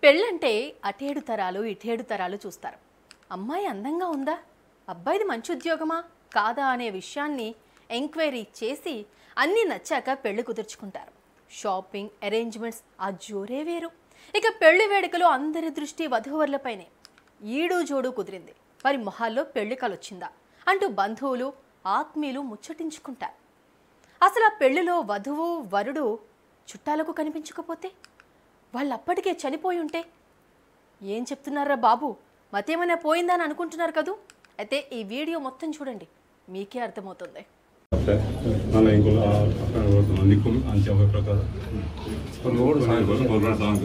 పెళ్ళంటే అటేడు తరాలు ఇటేడు తరాలు చూస్తారు అమ్మాయి అందంగా ఉందా అబ్బాయిది మంచి ఉద్యోగమా కాదా అనే విషయాన్ని ఎంక్వైరీ చేసి అన్నీ నచ్చాక పెళ్లి కుదుర్చుకుంటారు షాపింగ్ అరేంజ్మెంట్స్ ఆ జోరే వేరు ఇక పెళ్లి వేడుకలో అందరి దృష్టి వధూవరులపైనే ఈడు జోడు కుదిరింది మరి మొహాల్లో పెళ్లి కలొచ్చిందా అంటూ బంధువులు ఆత్మీయులు ముచ్చటించుకుంటారు అసలు ఆ పెళ్లిలో వధువు వరుడు చుట్టాలకు కనిపించకపోతే వాళ్ళు అప్పటికే చనిపోయి ఉంటే ఏం చెప్తున్నారా బాబు మతేమైనా పోయిందా అని అనుకుంటున్నారు కదూ అయితే ఈ వీడియో మొత్తం చూడండి మీకే అర్థమవుతుంది ಮತ್ತೆ ನಾನು ಹಿಂಗೆ ನಿಕ್ಕು ಅಂಚೆ ಹೋಗೋ ಪ್ರಕಾರ ಗೋಲ್ಡ್ ಸಾಂಗ್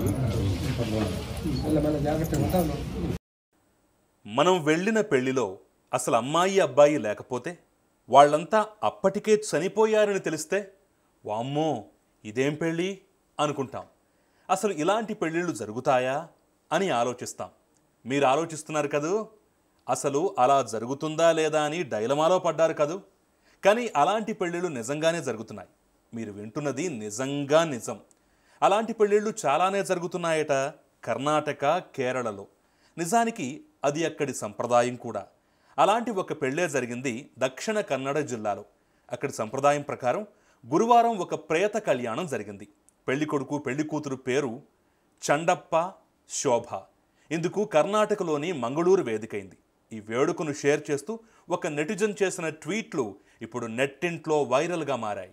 మనం వెళ్ళిన పెళ్లిలో అసలు అమ్మాయి అబ్బాయి లేకపోతే వాళ్ళంతా అప్పటికే చనిపోయారని తెలిస్తే వామ్మో ఇదేం పెళ్ళి అనుకుంటాం అసలు ఇలాంటి పెళ్ళిళ్ళు జరుగుతాయా అని ఆలోచిస్తాం మీరు ఆలోచిస్తున్నారు కదూ అసలు అలా జరుగుతుందా లేదా అని డైలమాలో పడ్డారు కదూ కానీ అలాంటి పెళ్ళిళ్ళు నిజంగానే జరుగుతున్నాయి మీరు వింటున్నది నిజంగా నిజం అలాంటి పెళ్ళిళ్ళు చాలానే జరుగుతున్నాయట కర్ణాటక కేరళలో నిజానికి అది అక్కడి సంప్రదాయం కూడా అలాంటి ఒక పెళ్ళే జరిగింది దక్షిణ కన్నడ జిల్లాలో అక్కడి సంప్రదాయం ప్రకారం గురువారం ఒక ప్రేత కళ్యాణం జరిగింది పెళ్లి కొడుకు పెళ్లి కూతురు పేరు చండప్ప శోభ ఇందుకు కర్ణాటకలోని మంగళూరు వేదికైంది ఈ వేడుకను షేర్ చేస్తూ ఒక నెటిజన్ చేసిన ట్వీట్లు ఇప్పుడు నెట్టింట్లో వైరల్గా మారాయి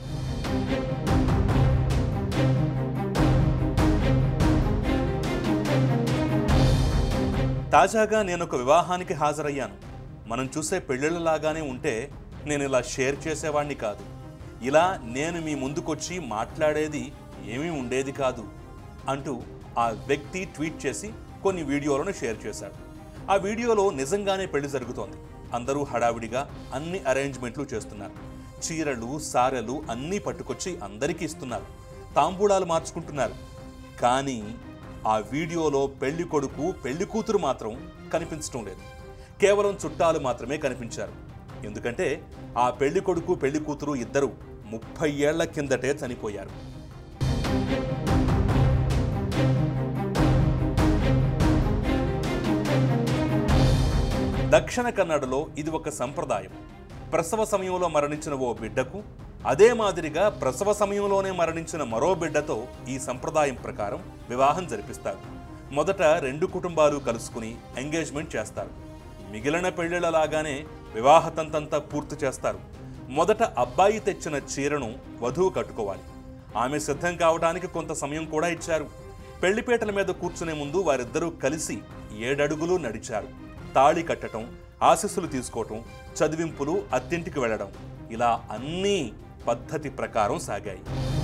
తాజాగా నేను ఒక వివాహానికి హాజరయ్యాను మనం చూసే పెళ్ళిళ్ళలాగానే ఉంటే నేను ఇలా షేర్ చేసేవాణ్ణి కాదు ఇలా నేను మీ ముందుకొచ్చి మాట్లాడేది ఏమీ ఉండేది కాదు అంటూ ఆ వ్యక్తి ట్వీట్ చేసి కొన్ని వీడియోలను షేర్ చేశాడు ఆ వీడియోలో నిజంగానే పెళ్లి జరుగుతోంది అందరూ హడావిడిగా అన్ని అరేంజ్మెంట్లు చేస్తున్నారు చీరలు సారెలు అన్నీ పట్టుకొచ్చి అందరికీ ఇస్తున్నారు తాంబూలాలు మార్చుకుంటున్నారు కానీ ఆ వీడియోలో పెళ్లి కొడుకు పెళ్లి కూతురు మాత్రం కనిపించడం లేదు కేవలం చుట్టాలు మాత్రమే కనిపించారు ఎందుకంటే ఆ పెళ్లి కొడుకు పెళ్లి కూతురు ఇద్దరు ముప్పై ఏళ్ల కిందటే చనిపోయారు దక్షిణ కన్నడలో ఇది ఒక సంప్రదాయం ప్రసవ సమయంలో మరణించిన ఓ బిడ్డకు అదే మాదిరిగా ప్రసవ సమయంలోనే మరణించిన మరో బిడ్డతో ఈ సంప్రదాయం ప్రకారం వివాహం జరిపిస్తారు మొదట రెండు కుటుంబాలు కలుసుకుని ఎంగేజ్మెంట్ చేస్తారు మిగిలిన పెళ్లిళ్ళలాగానే వివాహ తంతంతా పూర్తి చేస్తారు మొదట అబ్బాయి తెచ్చిన చీరను వధువు కట్టుకోవాలి ఆమె సిద్ధం కావడానికి కొంత సమయం కూడా ఇచ్చారు పెళ్లిపేటల మీద కూర్చునే ముందు వారిద్దరూ కలిసి ఏడడుగులు నడిచారు తాళి కట్టడం ఆశీస్సులు తీసుకోవటం చదివింపులు అత్తింటికి వెళ్ళడం ఇలా అన్నీ పద్ధతి ప్రకారం సాగాయి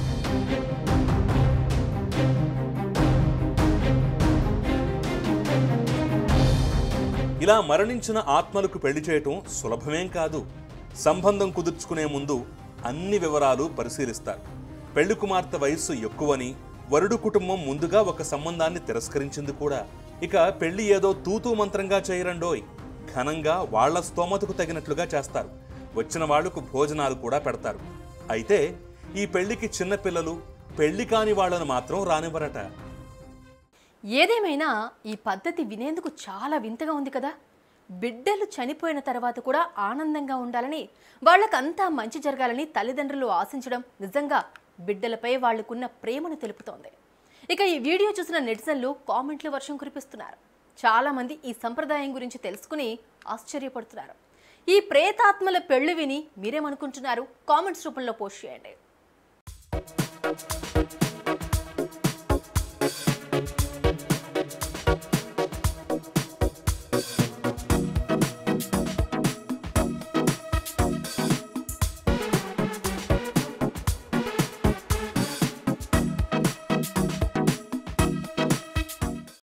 ఇలా మరణించిన ఆత్మలకు పెళ్లి చేయటం సులభమేం కాదు సంబంధం కుదుర్చుకునే ముందు అన్ని వివరాలు పరిశీలిస్తారు పెళ్లి కుమార్తె వయస్సు ఎక్కువని వరుడు కుటుంబం ముందుగా ఒక సంబంధాన్ని తిరస్కరించింది కూడా ఇక పెళ్లి ఏదో తూతూ మంత్రంగా చేయరండోయ్ ఘనంగా వాళ్ల స్తోమతకు తగినట్లుగా చేస్తారు వచ్చిన వాళ్లకు భోజనాలు కూడా పెడతారు అయితే ఈ పెళ్లికి చిన్నపిల్లలు పెళ్లి కాని వాళ్ళను మాత్రం రానివ్వరట ఏదేమైనా ఈ పద్ధతి వినేందుకు చాలా వింతగా ఉంది కదా బిడ్డలు చనిపోయిన తర్వాత కూడా ఆనందంగా ఉండాలని వాళ్ళకంతా మంచి జరగాలని తల్లిదండ్రులు ఆశించడం నిజంగా బిడ్డలపై వాళ్లకున్న ప్రేమను తెలుపుతోంది ఇక ఈ వీడియో చూసిన నెటిజన్లు కామెంట్లు వర్షం కురిపిస్తున్నారు చాలా మంది ఈ సంప్రదాయం గురించి తెలుసుకుని ఆశ్చర్యపడుతున్నారు ఈ ప్రేతాత్మల పెళ్లి విని మీరేమనుకుంటున్నారు కామెంట్స్ రూపంలో పోస్ట్ చేయండి